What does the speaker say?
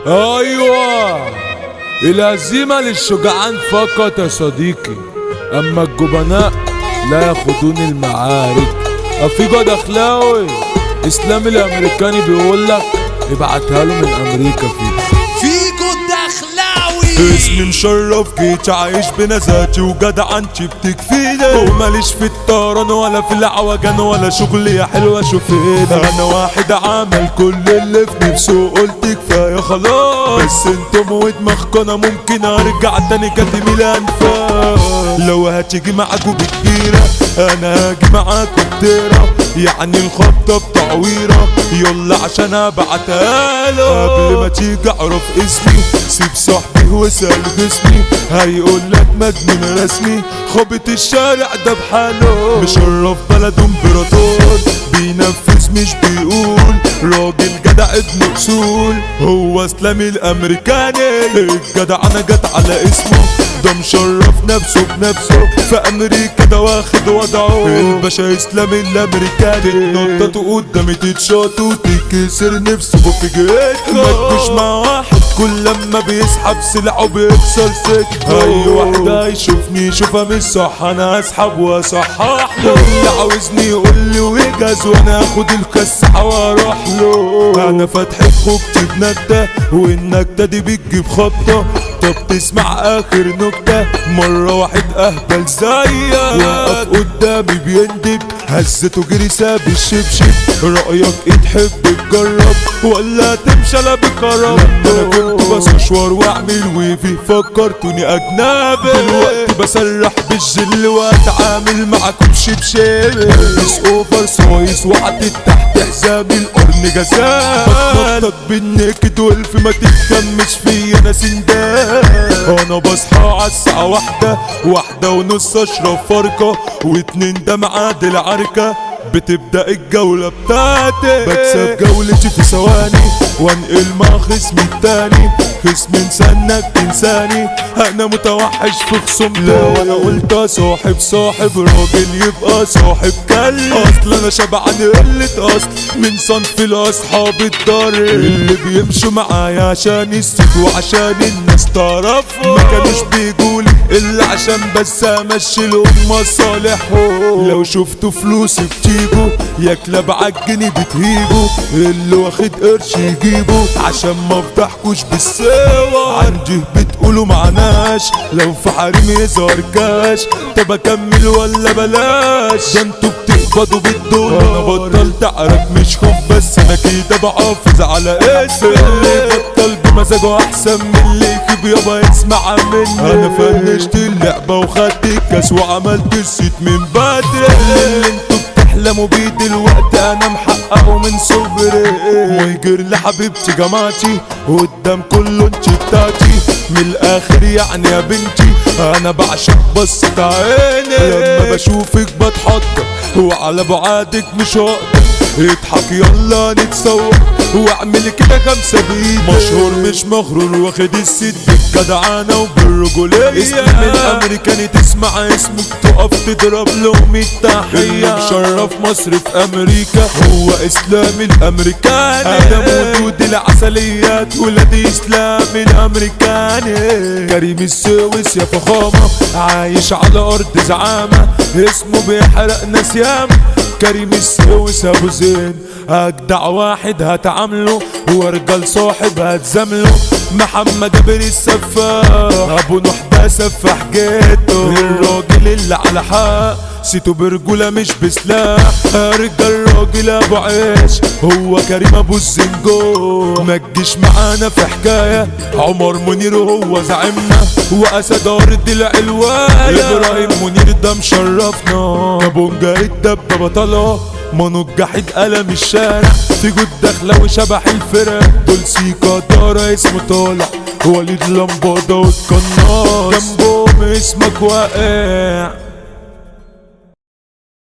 ايوه الهزيمة للشجعان فقط يا صديقي اما الجبناء لا ياخدون المعارك في جود اخلاوي اسلام الامريكاني بيقول لك ابعتها له من امريكا فيه فيكو الدخلاوي اسمي مشرف جيت عايش بنزاتي وجدعنتي بتكفيني وماليش في الطيران ولا في العوجان ولا شغل يا حلوة شوفيني انا واحد عمل كل اللي في نفسه قلت كفاية خلاص بس انتم ودماغكم انا ممكن ارجع تاني كاتم الانفاس لو هتيجي معاكوا بكبيرة انا هاجي معاكوا بتيرة يعني الخبطة بتعويرة يلا عشان ابعتها له قبل ما تيجي اعرف اسمي سيب صاحبي واسأل جسمي هيقول لك مجنون رسمي خبط الشارع ده بحاله مشرف بلد امبراطور بينفذ مش بيقول راجل جدع ابن اصول هو اسلامي الامريكاني الجدع انا جت على اسمه ده مشرف نفسه بنفسه في امريكا ده واخد وضعه الباشا اسلامي الامريكاني نطته قدامي تتشاط وتكسر نفسه بفجأته ما تجوش مع واحد كل لما بيسحب سلعه بيكسر سكته اي واحد هيشوفني يشوفها مش صح انا اسحب واصحح له اللي عاوزني يقول لي ويجهز وانا اخد الكسحه واروح له انا فاتح خوجتي بنكته والنكته دي بتجيب خبطه طب تسمع اخر نكتة مرة واحد اهبل زيك وقف قدامي بيندب هزته جري ساب الشبشب رأيك ايه تحب تجرب ولا تمشي لا بكرم انا كنت بسشور واعمل ويفي فكرتوني اجنبي دلوقتي بسرح بالجل واتعامل معاكم شبشب بس اوفر سايز وعدت تحت حسابي القرن جزاء بتنطط بالنكد والف ما تتكمش فيا انا سندان انا بصحى على الساعة واحدة واحدة ونص اشرب فرقة واتنين ده ميعاد العركة بتبدأ الجولة بتاعتي بكسب جولتي في ثواني وانقل مع خصمي التاني خصمي انسانك تنساني انا متوحش في خصومتي وانا قلت صاحب صاحب راجل يبقى صاحب كلب اصل انا شبعان قلة اصل من صنف الاصحاب الضر اللي بيمشوا معايا عشان الست وعشان الناس تعرفهم ما كانوش بيجولي الا عشان بس امشي لهم مصالحهم لو شفتوا فلوسي بتيجوا يا كلاب عالجني بتهيجوا اللي واخد قرش يجيبه عشان ما افضحكوش بالسوا عندي بتقولوا معناش لو في حريم يظهر كاش طب اكمل ولا بلاش ده انتوا بتقبضوا بالدولار انا بطلت اعرف مش خوف بس انا كده بحافظ على اسمي اللي بطل بمزاجه احسن من اللي يكب يابا يسمع مني انا فنشت اللعبه وخدت الكاس وعملت السيت من بدري اللي انتوا بتحلموا بيه دلوقتي انا محققه من صغري مهجر لحبيبتي جماعتي قدام كله انت بتاعتي من الاخر يعني يا بنتي انا بعشق بصة عيني لما بشوفك بتحضر وعلى بعادك مش هقدر اضحك يلا نتسوق واعمل كده خمسة بيدي مشهور مش مغرور واخد الست بالجدعانة وبالرجولية اسم من امريكاني تسمع اسمك تقف تضرب لهم التحية اللي مشرف مصر في امريكا هو اسلامي الامريكاني ادم ودود العسليات ولاد اسلام الامريكاني كريم السويس يا فخامة عايش على ارض زعامة اسمه بيحرق ناس ياما كريم السويس ابو زين اجدع واحد هتعامله ورجال صاحب هتزامله محمد جابر السفاح ابو نوح ده سفاح جيته الراجل اللي على حق سيتو برجولة مش بسلاح رجال راجل ابو عيش هو كريم ابو الزنجو ما تجيش معانا في حكاية عمر منير هو زعيمنا واسد ارض العلواية ابراهيم منير ده مشرفنا ابو نجاهد دبة بطلة ما نجحت قلم الشارع في جود داخلة وشبح الفرق دول سيكا دارة اسمه طالع وليد لمبادة والقناص جنبهم اسمك واقع